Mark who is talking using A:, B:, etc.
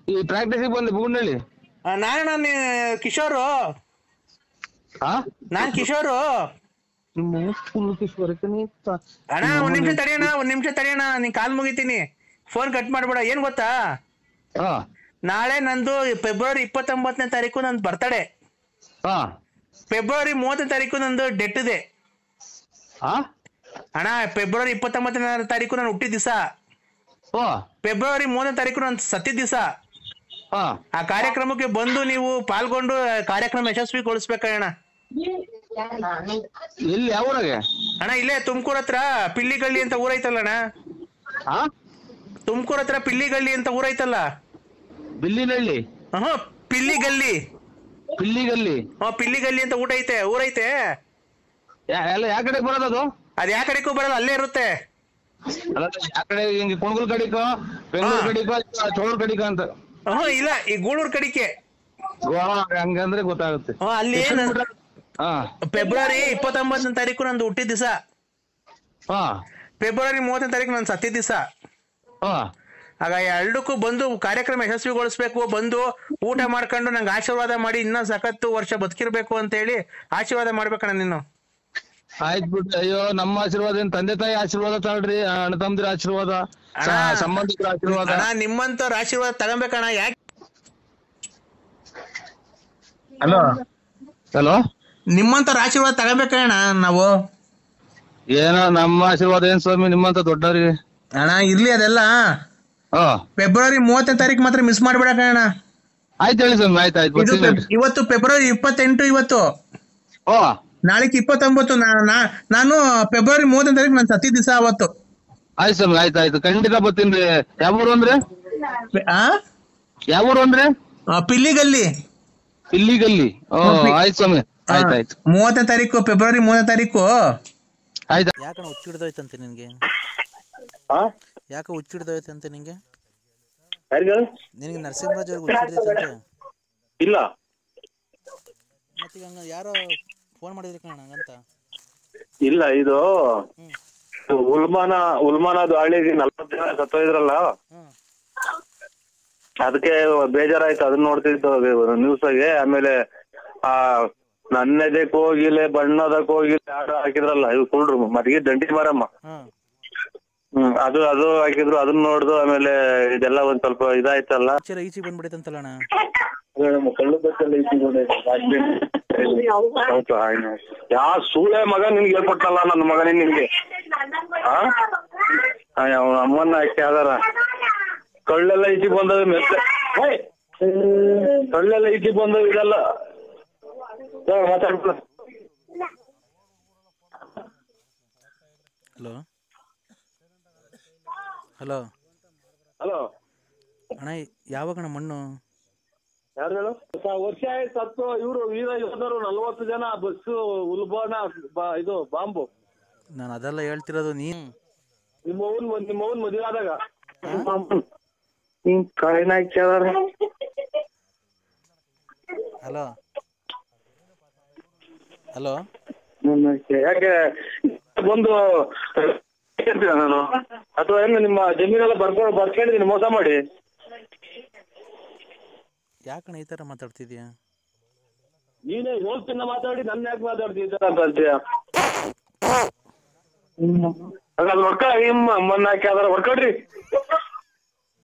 A: ಈ ಪ್ರಾಕ್ಟೀಸಿಗೆ ಬಂದೆ ಬುಗುಂಡಳ್ಳಿ
B: ನಾನು ನಾನು ಕಿಶೋರು
A: ಹಾ
B: ನಾನ್ ಕಿಶೋರು
A: ನಿಮ್ಮ ಫುಲ್ ಕಿಶ್ವರಕ್ಕೆ
B: ಅಣ್ಣ ಒಂದ್ ನಿಮಿಷ ತಡಿಯೋಣ ಒಂದ್ ನಿಮಿಷ ತಡಿಯೋಣ ನೀನ್ ಕಾಲ್ ಮುಗಿತೀನಿ ಫೋನ್ ಕಟ್ ಮಾಡ್ಬೇಡ ಏನ್ ಗೊತ್ತಾ
A: ಹಾ
B: ನಾಳೆ ನಂದು ಫೆಬ್ರವರಿ ಇಪ್ಪತ್ತೊಂಬತ್ತನೇ ತಾರೀಕು ನಂದು ಬರ್ತಡೆ
A: ಹಾ
B: ಫೆಬ್ರವರಿ ಮೂವತ್ತನೇ ತಾರೀಕು ನಂದು ಡೆಟ್ ಇದೆ
A: ಹಾ
B: ಅಣ್ಣ ಫೆಬ್ರವರಿ ಇಪ್ಪತ್ತೊಂಬತ್ತನೇ ತಾರೀಕು ನಾನು ಹುಟ್ಟಿದ ದಿವಸ
A: ಓ
B: ಫೆಬ್ರವರಿ ಮೂವತ್ತನೇ ತಾರೀಕು ನಾನು ಸತ್ತಿದ ದಿವಸ
A: ಹಾ
B: ಆ ಕಾರ್ಯಕ್ರಮಕ್ಕೆ ಬಂದು ನೀವು ಪಾಲ್ಗೊಂಡು ಕಾರ್ಯಕ್ರಮ ಯಶಸ್ವಿಗೊಳಿಸ್ಬೇಕಣ್ಣ
A: ಎಲ್ಲಿ ಯಾವ ಊರಾಗೆ
B: ಅಣ್ಣ ಇಲ್ಲೇ ತುಮಕೂರ್ ಹತ್ರ ಪಿಲ್ಲಿಗಳ್ಳಿ ಅಂತ ಊರೈತಲ್ಲ ಅಣ್ಣ
A: ಹಾ
B: ತುಮಕೂರ್ ಹತ್ರ ಪಿಲ್ಲಿಗಳ್ಳಿ ಅಂತ ಊರೈತಲ್ಲ
A: ಬಿಲ್ಲಿನಹಳ್ಳಿ
B: ಹ್ಮ್ ಪಿಲ್ಲಿಗಲ್ಲಿ
A: ಪಿಲ್ಲಿಗಲ್ಲಿ
B: ಹ್ಮ್ ಪಿಲ್ಲಿಗಲ್ಲಿ ಅಂತ ಊಟ ಐತೆ ಊರೈತೆ
A: ಯಾ- ಎಲ್ಲ ಯಾವ ಕಡೆ ಬರೋದು ಅದು
B: ಅದ್ ಯಾ ಕಡೆಗೂ ಬರಲ್ಲ ಅಲ್ಲೇ ಇರುತ್ತೆ
A: ಅಲ್ಲ ಯಾವ ಕಡೆ ಹಿಂಗೆ ಕುಣಗುಲ್ ಕಡಿಕೋ ಬೆಂಗಳೂರು
B: ಹಾ.
A: ಕಡಿಕೋ ಚೋಳೂರ್ ಕಡಿಕೋ ಅಂತ
B: ಹ್ಮ್ ಇಲ್ಲ ಈ ಗೂಳೂರ್ ಕಡಿಕೆ
A: ಗೋವಾ ಹಂಗಂದ್ರೆ ಗೊತ್ತಾಗುತ್ತೆ
B: ಹ್ಮ್ ಅಲ್ಲಿ ನನ್-
A: ಹಾ
B: ಫೆಬ್ರವರಿ ಇಪ್ಪತ್ತೊಂಬತ್ತನೇ ತಾರೀಕು ನಂದು ಹುಟ್ಟಿದ ದಿವಸ
A: ಹಾ
B: ಫೆಬ್ರವರಿ ಮೂವತ್ತನೇ ತಾರೀಕು ನಾನು ಸತ್ತಿದ ದಿವಸ
A: ಹಾ
B: ಆಗ ಎರಡಕ್ಕೂ ಬಂದು ಕಾರ್ಯಕ್ರಮ ಯಶಸ್ವಿಗೊಳಿಸ್ಬೇಕು ಬಂದು ಊಟ ಮಾಡ್ಕೊಂಡು ನಂಗೆ ಆಶೀರ್ವಾದ ಮಾಡಿ ಇನ್ನೂ ಸಖತ್ತು ವರ್ಷ ಬದುಕಿರ್ಬೇಕು ಅಂತ ಹೇಳಿ ಆಶೀರ್ವಾದ ಮಾಡ್ಬೇಕಣ್ಣ ನೀನು
A: ಆಯ್ತು ಬಿಡ್ರಿ ಅಯ್ಯೋ ನಮ್ಮ ಆಶೀರ್ವಾದ ಏನ್ ತಂದೆ ತಾಯಿ ಆಶೀರ್ವಾದ ತಾಳ್ರಿ ಅಣ್ಣ ತಮ್ಮದಿರ ಆಶೀರ್ವಾದ ಸ-
B: ಅಣ್ಣ.
A: ಸಂಬಂಧಿಕರ ಆಶೀರ್ವಾದ
B: ಅಣ್ಣ ನಿಮ್ಮಂತವ್ರ ಆಶೀರ್ವಾದ ತಗೊಬೇಕಣ್ಣ ಯಾಕೆ
A: ಹಲೋ ಹಲೋ
B: ನಿಮ್ಮಂತವ್ರ ಆಶೀರ್ವಾದ ತಗೊಬೇಕಣ್ಣ ನಾವು
A: ಏನೋ ನಮ್ಮ ಆಶೀರ್ವಾದ ಏನ್ ಸ್ವಾಮಿ ನಿಮ್ಮಂತ ದೊಡ್ಡವ್ರಿಗೆ
B: ಅಣ್ಣ ಇರ್ಲಿ ಅದೆಲ್ಲ
A: ಹಾ
B: ಫೆಬ್ರವರಿ ಮೂವತ್ತನೇ ತಾರೀಕು ಮಾತ್ರ ಮಿಸ್ ಮಾಡ್ಬೇಡಕಣ್ಣ
A: ಆಯ್ತು ಹೇಳಿ ಸ್ವಾಮಿ ಆಯ್ತು ಆಯ್ತು
B: ಇದು
A: ಬರ್ತೀನಿ
B: ಫೆಬ್- ಇವತ್ತು ಫೆಬ್ರವರಿ ಇಪ್ಪತ್ತೆಂಟು ಇವತ್ತು
A: ಓ
B: ನಾಳೆಗೆ ಇಪ್ಪತ್ತೊಂಬತ್ತು ನಾ- ನಾ- ನಾನು ಫೆಬ್ರವರಿ ಮೂವತ್ತನೇ ತಾರೀಕು ನಾನು ಸತ್ತಿ ದಿವಸ ಅವತ್ತು
A: ಆಯ್ತು ಸ್ವಾಮಿ ಆಯ್ತು ಆಯ್ತು ಖಂಡಿತ ಬರ್ತೀನಿ ಯಾವ ಊರು ಅಂದ್ರೆ
B: ಆ?
A: ಯಾವ ಊರು ಅಂದ್ರೆ
B: ಆ, ಪಿಲ್ಲಿಗಲ್ಲಿ
A: ಇಲ್ಲಿಗಲ್ಲಿ ಓ
B: ಪಿ-
A: ಆಯ್ತು ಸ್ವಾಮಿ ಆಯ್ತು ಆಯ್ತು
B: ಮೂವತ್ತನೇ ತಾರೀಕು ಫೆಬ್ರವರಿ ಮೂವತ್ತನೇ ತಾರೀಕು
A: ಆಯ್ತು
C: ಯಾಕಣ ಹುಚ್ಚಿಡ್ದೋಯ್ತಂತೆ ನಿನ್ಗೆ ಯಾಕೆ ಹುಚ್ಚಿಡ್ದೋಯ್ತಂತೆ ನಿಂಗೆ
D: ಯಾರಿಗ
C: ನಿನಗೆ ನರಸಿಂಹರಾಜ್ ಅವ್ರಿಗೆ ಹುಚ್ಚಿಡ್ದೈತಂತೆ
D: ಇಲ್ಲ
C: ಮತ್ತೀಗ ಹಂಗ ಯಾರೋ ಫೋನ್ ಮಾಡಿದ್ರಿ ಕಣ ಹಂಗಂತ
D: ಇಲ್ಲ ಇದು
C: ಹ್ಮ್
D: ಇದು ಉಲ್ಮಾನ ಉಲ್ಮಾನ ದಾಳಿಗೆ ನಲ್ವತ್ತು ಜನ ಸತ್ತೋಯ್ದ್ರಲ್ಲ
C: ಹ್ಮ್
D: ಅದಕ್ಕೆ ಬೇಜಾರಾಯ್ತು ಅದನ್ನ ನೋಡ್ತಿದ್ದು ನ್ಯೂಸಾಗೆ ಆಮೇಲೆ ಆ ನನ್ನೆದೆ ಕೋಗಿಲೆ ಬಣ್ಣದ ಕೋಗಿಲೆ ಹಾಡು ಹಾಕಿದ್ರಲ್ಲ ಇದು ಕುಳ್ರು ಮದ್ಗೆ ದಂಡಿ ಮಾರಮ್ಮ
C: ಹ್ಮ್
D: ಹ್ಮ್ ಅದು ಅದು ಹಾಕಿದ್ರು ಅದನ್ನ ನೋಡ್ದು ಆಮೇಲೆ ಇದೆಲ್ಲ ಒಂದ್ ಸ್ವಲ್ಪ ಇದಾಯ್ತಲ್ಲ
C: ಚರ ಈಚೆಗೆ ಬಂದ್ಬಿಡೈತಂತಲ್ಲ ಅಣ್ಣ
D: ಕಳ್ಳು ಬಸ್ಸಲ್ಲಿ ಯಾ ಸೂಳೆ ಮಗ ನಿನ್ಗೆ ಹೇಳ್ಕೊಟ್ಟಲ್ಲ ನನ್ನ ಮಗನೇ ನಿನ್ಗೆ ಆ ಅವ್ನ ಅಮ್ಮನ್ನ ಹಾಕಿ ಅದಾರ ಕಳ್ಳೆಲ್ಲ ಈಚೆ ಬಂದದ ಮೆತ್ತ ಏಯ್! ಕಳ್ಳೆಲ್ಲ ಈಚೆ ಬಂದದ ಇದೆಲ್ಲ ಮಾತಾಡ್ಬಿಡ
C: ಹಲೋ ಹಲೋ
D: ಹಲೋ
C: ಅಣ್ಣ ಯಾವಾಗಣ ಮಣ್ಣು
D: ಯಾರು ಹೇಳು ವರ್ಷ ಆಯ್ತು ಸತ್ತು ಇವರು ವೀರ ಯೋಧರು ನಲ್ವತ್ತು ಜನ ಬಸ್ಸು ಉಲ್ಬಾನ ಬ- ಇದು ಬಾಂಬು
C: ನಾನು ಅದೆಲ್ಲ ಹೇಳ್ತಿರೋದು ನೀನ್
D: ನಿಮ್ಮ ಅವ್ವನ್ ಮದ್- ನಿಮ್ಮ ಅವ್ವನ್ ಮದುವೆ ಆದಾಗ ಹಿಂಗ್ ಕಾಯಿನ ಹಾಕ್ಯಾರ
C: ಹಲೋ ಹಲೋ
D: ಯಾಕೆ ಬಂದು ಹೇಳ್ತೀರ ನಾನು ಅಥವಾ ಏನು ನಿಮ್ಮ ಜಮೀನೆಲ್ಲ ಬರ್ಕೊಂಡು ಬರ್ಕೊಂಡಿದ್ದೀನಿ ಮೋಸ ಮಾಡಿ
C: ಯಾಕಣ ಈ ಥರ ಮಾತಾಡ್ತಿದ್ಯಾ
D: ನೀನೇ ಹೋಗ್ತಿನ್ನ ಮಾತಾಡಿ ನನ್ನ ಯಾಕೆ ಮಾತಾಡ್ತೀನಿ ಈ ಥರ ಅಂತ ಅಂತೀಯ ಹಾಗಾದ್ರೆ ಹೊಡ್ಕ ನಿಮ್ಮ ಅಮ್ಮನ್ನ ಹಾಕಿ ಅದಾರ ಹೊಡ್ಕೊಡ್ರಿ